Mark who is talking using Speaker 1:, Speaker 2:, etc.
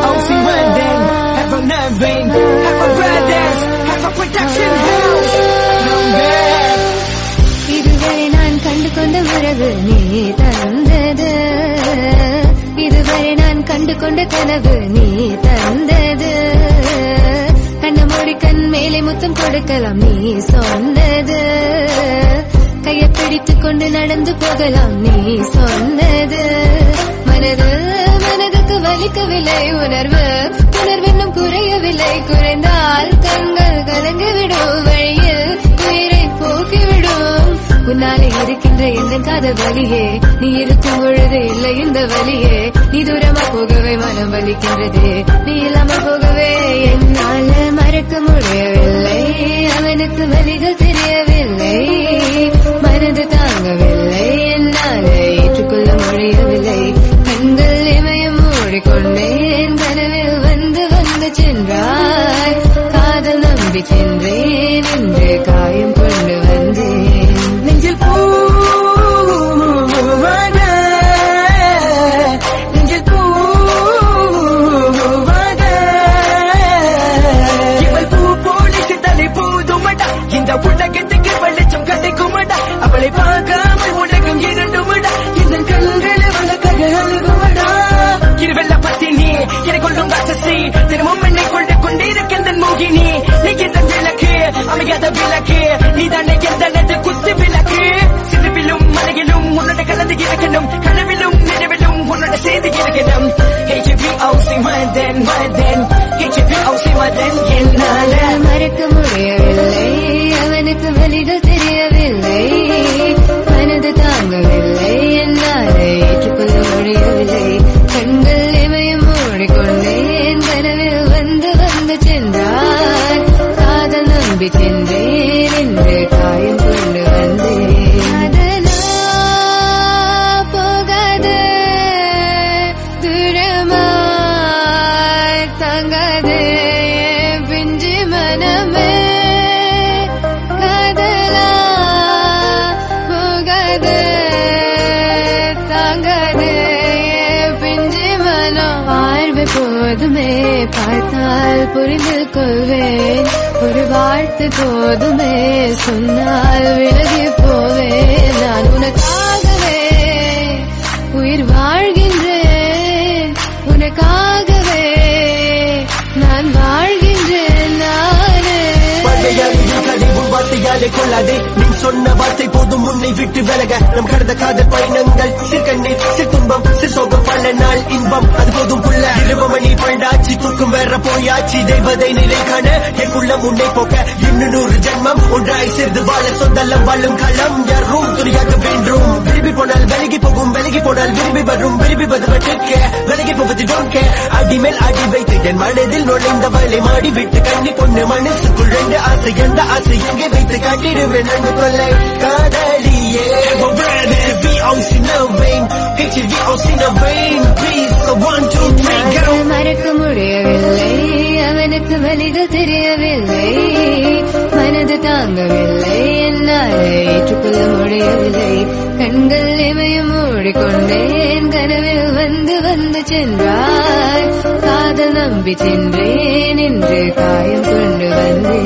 Speaker 1: VOC London, have a Navin, have a brothers, have a production house. Number.
Speaker 2: இதுவரை நான் கண்டு கொண்ட உறவு நீ தந்தது இதுவரை நான் கண்டு கொண்ட கனவு நீ தந்தது கண்ண மூடி கண் மேலே முத்தம் கொடுக்கலாம் நீ சொன்னது கையை பிடித்துக் கொண்டு நடந்து போகலாம் நீ சொன்னது மனது மனதுக்கு வலிக்கவில்லை உணர்வு உணர்வென்னும் குறையவில்லை குறைந்தால் கண்கள் கலங்கிவிடும் வழியில் உயிரை போக்கிவிடும் உன்னாலே இருக்கின்ற எந்த காதல் வலியே நீ இருக்கும் பொழுது இல்லை இந்த வலியே நீ தூரமா போகவே மனம் வலிக்கின்றதே நீ இல்லாம போகவே என்னால மறக்க முடியவில்லை அவனுக்கு வலிகள் தெரியவில்லை மனது தாங்கவில்லை என்னால ஏற்றுக்கொள்ள முடியவில்லை கண்கள் இமயம் மூடிக்கொண்டேன் கனவில் வந்து வந்து சென்றாய் காதல் நம்பி சென்றேன் என்று காயம் கொண்டு வந்தேன்
Speaker 1: நெஞ்சில் பூவாக நெஞ்சில் பூவாக இவள் பூ போலிக்கு தலை பூதுமடா இந்த உலகத்துக்கு வெளிச்சம் கிடைக்குமடா அவளை பார்க்காமல் உலகம் இரண்டுமடா இந்த கண்கள் வழக்காக அழுகுமடா இருவெல்ல பத்தினி என்னை கொள்ளும் ராட்சசி தினமும் என்னை கொண்டு கொண்டிருக்கின்ற மோகினி நீ எந்த விளக்கு அமையாத விளக்கு நீ தானே எந்த குத்து விளக்கு சிறுவிலும் மலையிலும் உன்னோட கலந்து இருக்கணும் கனவிலும் நினைவிலும் உன்னோட செய்தி இருக்கணும் HBOC மதன் மதன் HBOC மதன் என்னால
Speaker 2: என்னால மறக்க முடியவில்லை அவனுக்கு வலிகள் தெரியவில்லை மனது தாங்கவில்லை என்னால் ஏற்றுக்கொள்ள முடியவில்லை கண்கள் இமயம் மூடிக்கொண்டேன் கனவில் வந்து வந்து சென்றார் காதல் நம்பி சென்றேன் என்று காயம் கொண்டு வந்தேன் அதனா போகாது தூரமாய் தங்காது என் பிஞ்சு மனமே காதலா போகாது தாங்காது என் பிஞ்சு மனம் வாழ்வு போதுமே பார்த்தால் புரிந்து கொள்வேன் ஒரு வாழ்த்து போதுமே சொன்னால் விலகி போவேன் நான் உனக்காகவே உயிர் வாழ்கின்றேன் உனக்காகவே நான் வாழ்கின்றேன் நானே
Speaker 3: வாழ்வையாலே இருக்காதே உன் வார்த்தையாலே கொள்ளாதே நீ சொன்ன வார்த்தை போதும் உன்னை விட்டு விலக நம் கடந்த காதல் பயணங்கள் சிற்கண்ணீர் சித்துன்பம் சிசோகம் பல நாள் இன்பம் அது போதும் புள்ள இருபமணி பண்டாச்சி தூக்கும் வேற போயாச்சி தெய்வதை நிலை காண என் உள்ளம் உன்னை போக்க இன்னும் நூறு ஜென்மம் ஒன்றாய் சேர்ந்து வாழ சொந்தல்லம் வாழும் களம் யாரும் துணியாக வேண்டும் விரும்பி போனால் விலகி போகும் விலகி போனால் விரும்பி வரும் விரும்பி வருவதற்கு விலகி போவது டோன் கே அடி மேல் அடி வைத்து என் மனதில் நுழைந்தவளை மாடி விட்டு கண்ணி பொண்ணு மனசுக்குள் ரெண்டு ஆசை எந்த ஆசை எங்கே வைத்து காட்டிடுவேன் அன்பு கொள்ளை காதலியே VOC no vein HVOC no vein Please so one two three go
Speaker 2: என்னால் மறக்க முடியவில்லை அவனுக்கு வலிகள் தெரியவில்லை மனது தாங்கவில்லை என்னால் ஏற்றுக்கொள்ள முடியவில்லை கண்கள் இமயம் மூடிக்கொண்டேன் கனவில் வந்து வந்து சென்றாய் காதல் நம்பி சென்றேன் என்று காயம் கொண்டு வந்தேன்